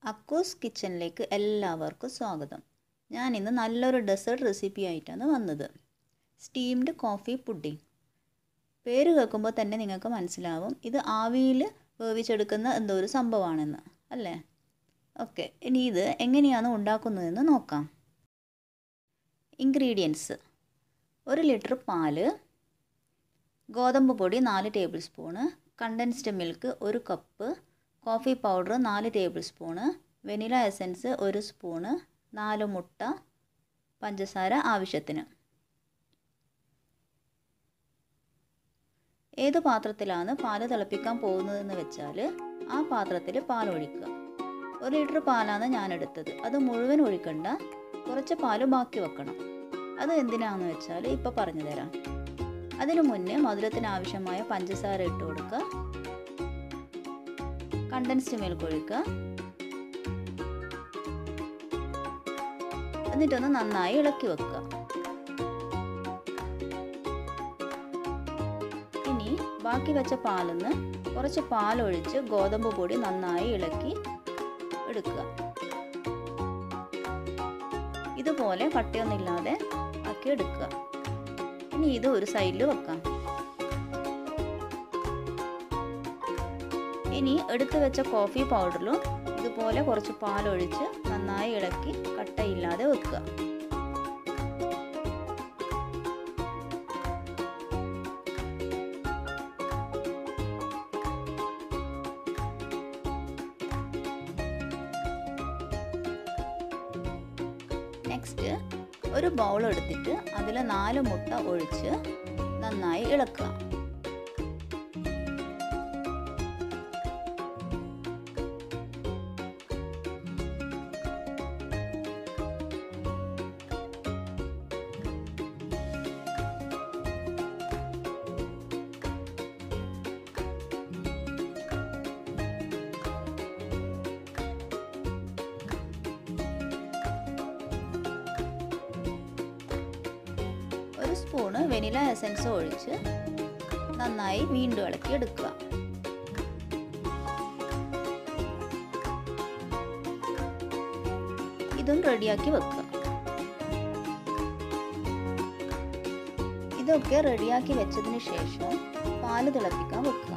അക്കൂസ് കിച്ചണിലേക്ക് എല്ലാവർക്കും സ്വാഗതം ഞാൻ ഇന്ന് നല്ലൊരു ഡെസേർട്ട് റെസിപ്പി ആയിട്ടാണ് വന്നത് സ്റ്റീംഡ് കോഫി പുഡിംഗ് പേര് കേൾക്കുമ്പോൾ തന്നെ നിങ്ങൾക്ക് മനസ്സിലാവും ഇത് ആവിയിൽ വേവിച്ചെടുക്കുന്ന എന്തോ ഒരു സംഭവമാണെന്ന് അല്ലേ ഓക്കെ ഇനി ഇത് എങ്ങനെയാണ് ഉണ്ടാക്കുന്നതെന്ന് നോക്കാം ഇൻഗ്രീഡിയൻസ് ഒരു ലിറ്റർ പാല് ഗോതമ്പ് പൊടി നാല് ടേബിൾ സ്പൂണ് കണ്ടൻസ്ഡ് മിൽക്ക് ഒരു കപ്പ് കോഫി പൗഡർ നാല് ടേബിൾ സ്പൂണ് വെനില എസൻസ് ഒരു സ്പൂണ് നാല് മുട്ട പഞ്ചസാര ആവശ്യത്തിന് ഏത് പാത്രത്തിലാണ് പാല് തിളപ്പിക്കാൻ പോകുന്നതെന്ന് വെച്ചാൽ ആ പാത്രത്തിൽ പാൽ ഒഴിക്കുക ഒരു ലിറ്റർ പാലാണ് ഞാൻ എടുത്തത് അത് മുഴുവൻ ഒഴിക്കണ്ട കുറച്ച് പാല് ബാക്കി വെക്കണം അത് എന്തിനാണെന്ന് വെച്ചാൽ ഇപ്പോൾ പറഞ്ഞു തരാം അതിനു മുന്നേ മധുരത്തിന് ആവശ്യമായ പഞ്ചസാര ഇട്ട് കൊടുക്കുക കണ്ടൻസ്ഡ് മിൽക്ക് ഒഴിക്കുക എന്നിട്ടൊന്ന് നന്നായി ഇളക്കി വെക്കുക ഇനി ബാക്കി വെച്ച പാലിന്ന് കുറച്ച് പാലൊഴിച്ച് ഗോതമ്പ് പൊടി നന്നായി ഇളക്കി എടുക്കുക ഇതുപോലെ കട്ടയൊന്നുമില്ലാതെ ആക്കി എടുക്കുക ഇനി ഇത് ഒരു സൈഡിൽ വെക്കാം ഇനി എടുത്തു വെച്ച കോഫി പൗഡറിലും ഇതുപോലെ കുറച്ച് പാലൊഴിച്ച് നന്നായി ഇളക്കി കട്ടയില്ലാതെ വെക്കുക നെക്സ്റ്റ് ഒരു ബൗൾ എടുത്തിട്ട് അതിൽ നാല് മുട്ട ഒഴിച്ച് നന്നായി ഇളക്കുക ഒരു സ്പൂണ് വെനില എസൻസ് ഒഴിച്ച് നന്നായി വീണ്ടും ഇളക്കി എടുക്കുക ഇതും റെഡിയാക്കി വെക്കുക ഇതൊക്കെ റെഡിയാക്കി വെച്ചതിന് ശേഷം പാല് തിളപ്പിക്കാൻ വെക്കുക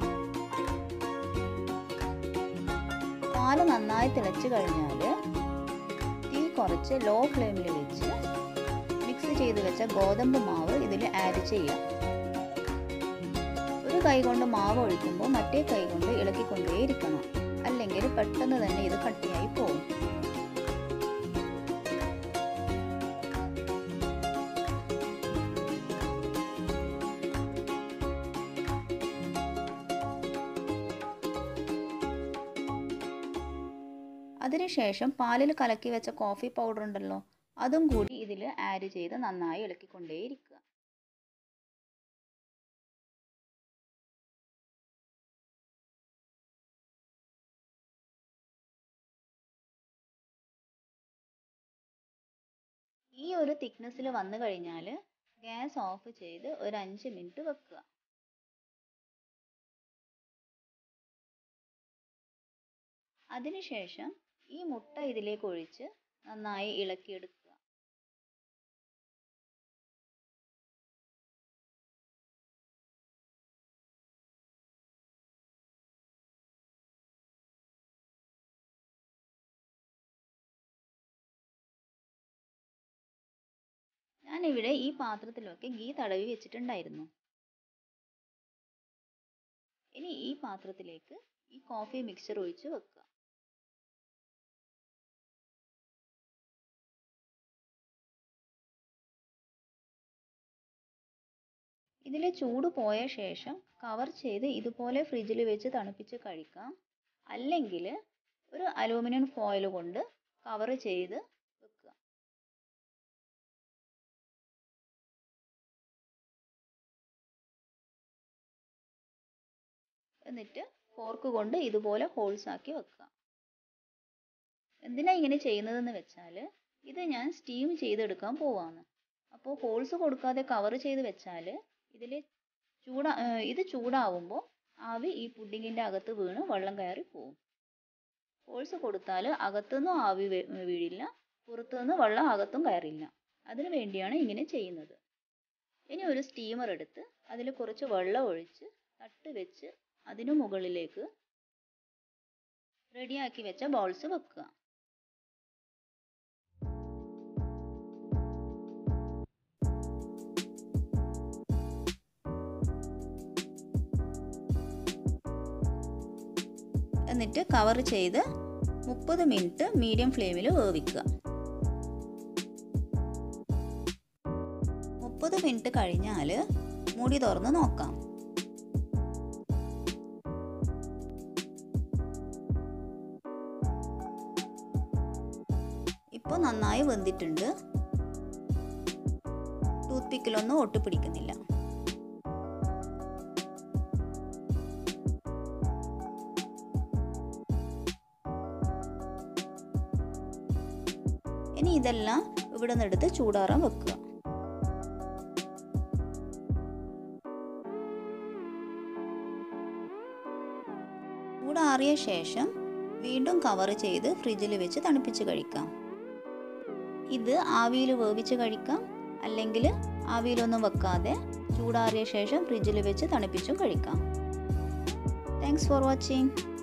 പാല് നന്നായി തിളച്ചു കഴിഞ്ഞാൽ തീ കുറച്ച് ലോ ഫ്ലെയിമിൽ വെച്ച് മിക്സ് ചെയ്ത് വെച്ച ഗോതമ്പ് മാവ് ഇതിൽ ആഡ് ചെയ്യാം ഒരു കൈ കൊണ്ട് മാവ് ഒഴിക്കുമ്പോൾ മറ്റേ കൈ കൊണ്ട് ഇളക്കിക്കൊണ്ടേയിരിക്കണം അല്ലെങ്കിൽ പെട്ടെന്ന് തന്നെ ഇത് കട്ടിയായി പോകും അതിനുശേഷം പാലിൽ കലക്കി വെച്ച കോഫി പൗഡർ ഉണ്ടല്ലോ അതും കൂടി ഇതിൽ ആഡ് ചെയ്ത് നന്നായി ഇളക്കിക്കൊണ്ടേയിരിക്കുക ഈ ഒരു തിക്നെസ്സിൽ വന്നു കഴിഞ്ഞാൽ ഗ്യാസ് ഓഫ് ചെയ്ത് ഒരു അഞ്ച് മിനിറ്റ് വെക്കുക അതിനുശേഷം ഈ മുട്ട ഇതിലേക്ക് ഒഴിച്ച് നന്നായി ഇളക്കിയെടുക്കുക ഞാനിവിടെ ഈ പാത്രത്തിലൊക്കെ ഗീ തടവി വെച്ചിട്ടുണ്ടായിരുന്നു ഇനി ഈ പാത്രത്തിലേക്ക് ഈ കോഫി മിക്സ്ചർ ഒഴിച്ച് വെക്കുക ഇതിലെ ചൂട് പോയ ശേഷം കവർ ചെയ്ത് ഇതുപോലെ ഫ്രിഡ്ജിൽ വെച്ച് തണുപ്പിച്ച് കഴിക്കാം അല്ലെങ്കിൽ ഒരു അലൂമിനിയം ഫോയിൽ കൊണ്ട് കവർ ചെയ്ത് വെക്കുക എന്നിട്ട് ഫോർക്ക് കൊണ്ട് ഇതുപോലെ ഹോൾസ് ആക്കി വെക്കുക എന്തിനാ ഇങ്ങനെ ചെയ്യുന്നതെന്ന് വെച്ചാൽ ഇത് ഞാൻ സ്റ്റീം ചെയ്തെടുക്കാൻ പോവാണ് അപ്പോൾ ഹോൾസ് കൊടുക്കാതെ കവർ ചെയ്ത് വെച്ചാൽ ഇതിൽ ചൂടാ ഇത് ചൂടാവുമ്പോൾ ആവി ഈ പുഡിങ്ങിൻ്റെ അകത്ത് വീണ് വെള്ളം കയറി പോവും ഫോഴ്സ് കൊടുത്താൽ അകത്തുനിന്നും ആവി വേ- വീഴില്ല പുറത്തുനിന്ന് വെള്ളം അകത്തും കയറില്ല അതിനു വേണ്ടിയാണ് ഇങ്ങനെ ചെയ്യുന്നത് ഇനി ഒരു സ്റ്റീമർ എടുത്ത് അതിൽ കുറച്ച് വെള്ളം ഒഴിച്ച് തട്ട് വെച്ച് അതിനു മുകളിലേക്ക് റെഡിയാക്കി വെച്ച ബോൾസ് വെക്കുക എന്നിട്ട് കവർ ചെയ്ത് മുപ്പത് മിനിറ്റ് മീഡിയം ഫ്ലെയിമിൽ വേവിക്കുക മുപ്പത് മിനിറ്റ് കഴിഞ്ഞാൽ മൂടി തുറന്ന് നോക്കാം ഇപ്പോൾ നന്നായി വെന്തിട്ടുണ്ട് ടൂത്ത് പിക്കിലൊന്നും ഒട്ടിപ്പിടിക്കുന്നില്ല ഇനി ഇതെല്ലാം ഇവിടെ നിന്ന് എടുത്ത് ചൂടാറാൻ വെക്കുക ചൂടാറിയ ശേഷം വീണ്ടും കവർ ചെയ്ത് ഫ്രിഡ്ജിൽ വെച്ച് തണുപ്പിച്ച് കഴിക്കാം ഇത് ആവിയിൽ വേവിച്ച് കഴിക്കാം അല്ലെങ്കിൽ ആവിയിലൊന്നും വെക്കാതെ ചൂടാറിയ ശേഷം ഫ്രിഡ്ജിൽ വെച്ച് തണുപ്പിച്ചും കഴിക്കാം താങ്ക്സ് ഫോർ വാച്ചിങ്